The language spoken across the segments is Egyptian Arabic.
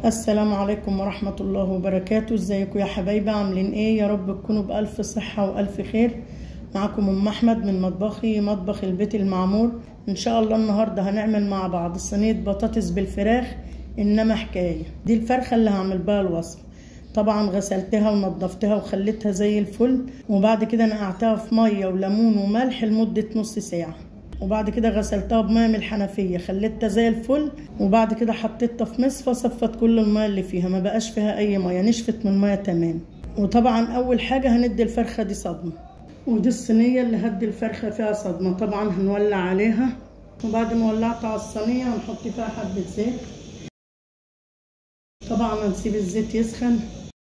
السلام عليكم ورحمة الله وبركاته ازيكم يا حبايبي عاملين ايه يا رب تكونوا بألف صحة وألف خير معكم أم أحمد من مطبخي مطبخ البيت المعمور إن شاء الله النهاردة هنعمل مع بعض صينية بطاطس بالفراخ إنما حكاية دي الفرخة اللي هعمل بها الوصفة طبعا غسلتها ونضفتها وخليتها زي الفل وبعد كده نقعتها في مية وليمون وملح لمدة نص ساعة وبعد كده غسلتها بميه من الحنفيه خليتها زي الفل وبعد كده حطيتها في مصفى صفت كل الميه اللي فيها ما بقاش فيها اي ميه نشفت من الميه تمام وطبعا اول حاجه هندي الفرخه دي صدمه ودي الصينيه اللي هدي الفرخه فيها صدمه طبعا هنولع عليها وبعد ما ولعت على الصينيه هنحط فيها حبه زيت طبعا هنسيب الزيت يسخن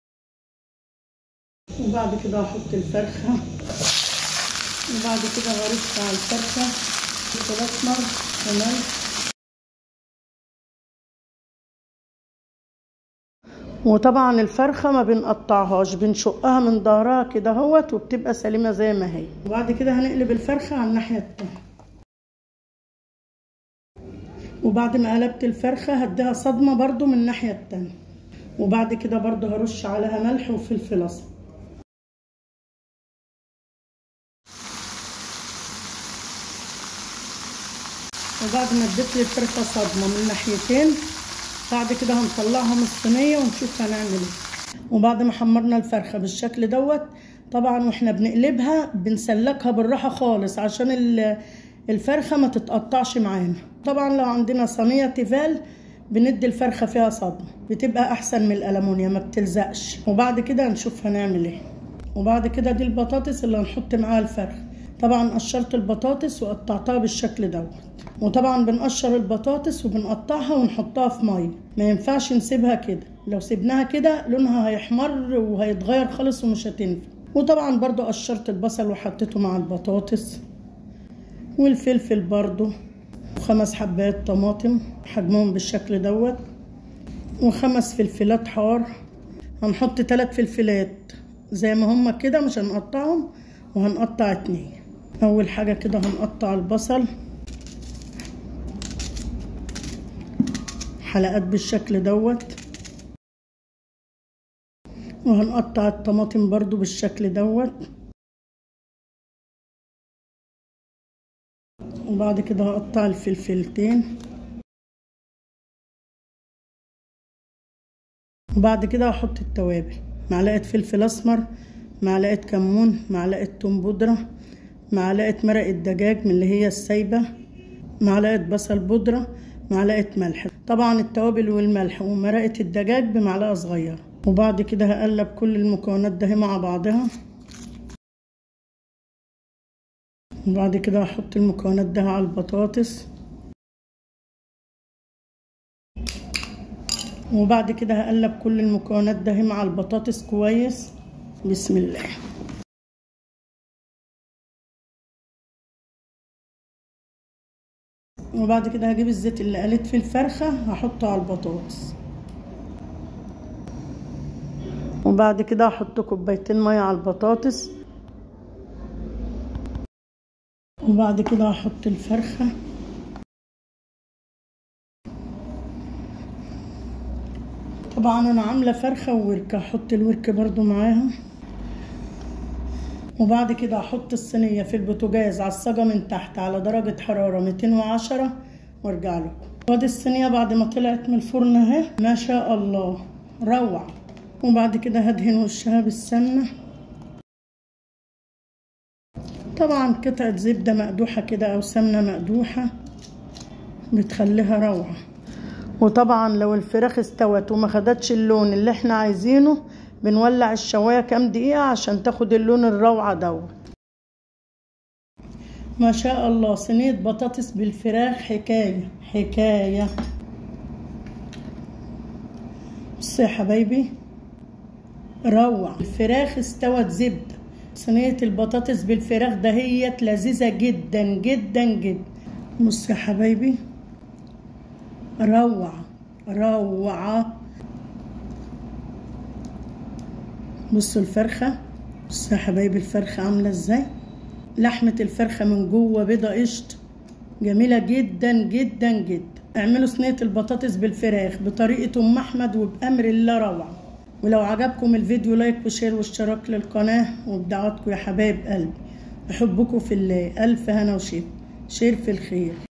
وبعد كده هحط الفرخه وبعد كده هرش على الفرخه فلفل اسمر وملح وطبعا الفرخه ما بنقطعهاش بنشقها من ظهرها كده اهوت وبتبقى سليمه زي ما هي وبعد كده هنقلب الفرخه على الناحيه التانيه وبعد ما قلبت الفرخه هديها صدمه برضو من الناحيه التانيه وبعد كده برضو هرش عليها ملح وفلفل اسمر وبعد ما اديت لي الفرخه صدمه من ناحيتين بعد كده هنطلعها من الصينيه ونشوف هنعمل ايه وبعد ما حمرنا الفرخه بالشكل دوت طبعا واحنا بنقلبها بنسلكها بالراحه خالص عشان الفرخه ما تتقطعش معانا طبعا لو عندنا صينيه تيفال بندي الفرخه فيها صدمه بتبقى احسن من الالومنيا ما بتلزقش وبعد كده هنشوف هنعمل ايه وبعد كده دي البطاطس اللي هنحط معاها الفرخه طبعا قشرت البطاطس وقطعتها بالشكل دوت وطبعا بنقشر البطاطس وبنقطعها ونحطها في ميه ما ينفعش نسيبها كده لو سيبناها كده لونها هيحمر وهيتغير خالص ومش هتنفع وطبعا برضو قشرت البصل وحطيته مع البطاطس والفلفل برضو وخمس حبات طماطم حجمهم بالشكل دوت وخمس فلفلات حار هنحط ثلاث فلفلات زي ما هما كده مش هنقطعهم وهنقطع اتنين اول حاجة كده هنقطع البصل حلقات بالشكل دوت وهنقطع الطماطم برضو بالشكل دوت وبعد كده هقطع الفلفلتين وبعد كده هحط التوابل معلقة فلفل اسمر معلقة كمون معلقة توم بودرة معلقة مرق الدجاج من اللي هي السايبة معلقة بصل بودرة معلقة ملح طبعا التوابل والملح ومرقة الدجاج بمعلقة صغيرة وبعد كده هقلب كل المكونات ده مع بعضها وبعد كده هحط المكونات ده على البطاطس وبعد كده هقلب كل المكونات ده مع البطاطس كويس بسم الله وبعد كده هجيب الزيت اللي قلت في الفرخة هحطه على البطاطس وبعد كده هحط كوبايتين مية على البطاطس وبعد كده هحط الفرخة طبعا انا عاملة فرخة ووركة هحط الورك برضو معاها وبعد كده هحط الصينية في البوتاجاز على الصاجة من تحت على درجة حرارة 210 وارجع لكم وادي الصينية بعد ما طلعت من الفرن اهي ما شاء الله روعة وبعد كده هدهن وشها بالسمنة طبعا قطعة زبدة مقدوحة كده أو سمنة مقدوحة بتخليها روعة وطبعا لو الفراخ استوت وما خدتش اللون اللي احنا عايزينه بنولع الشواية كام دقيقة عشان تاخد اللون الروعة دوت ما شاء الله صينية بطاطس بالفراخ حكاية حكاية بصوا يا حبايبي روعة الفراخ استوت زبدة صينية البطاطس بالفراخ دهيت لذيذة جدا جدا جدا بصوا يا حبايبي روعة روعة بصوا الفرخة بصوا يا حبايبي الفرخة عاملة ازاي لحمة الفرخة من جوه بيضة قشط جميلة جدا جدا جدا اعملوا صينية البطاطس بالفراخ بطريقة ام احمد وبامر الله روعة ولو عجبكم الفيديو لايك وشير واشتراك للقناة وبدعواتكم يا حبايب قلبي بحبكم في الله الف هنا وشفا شير في الخير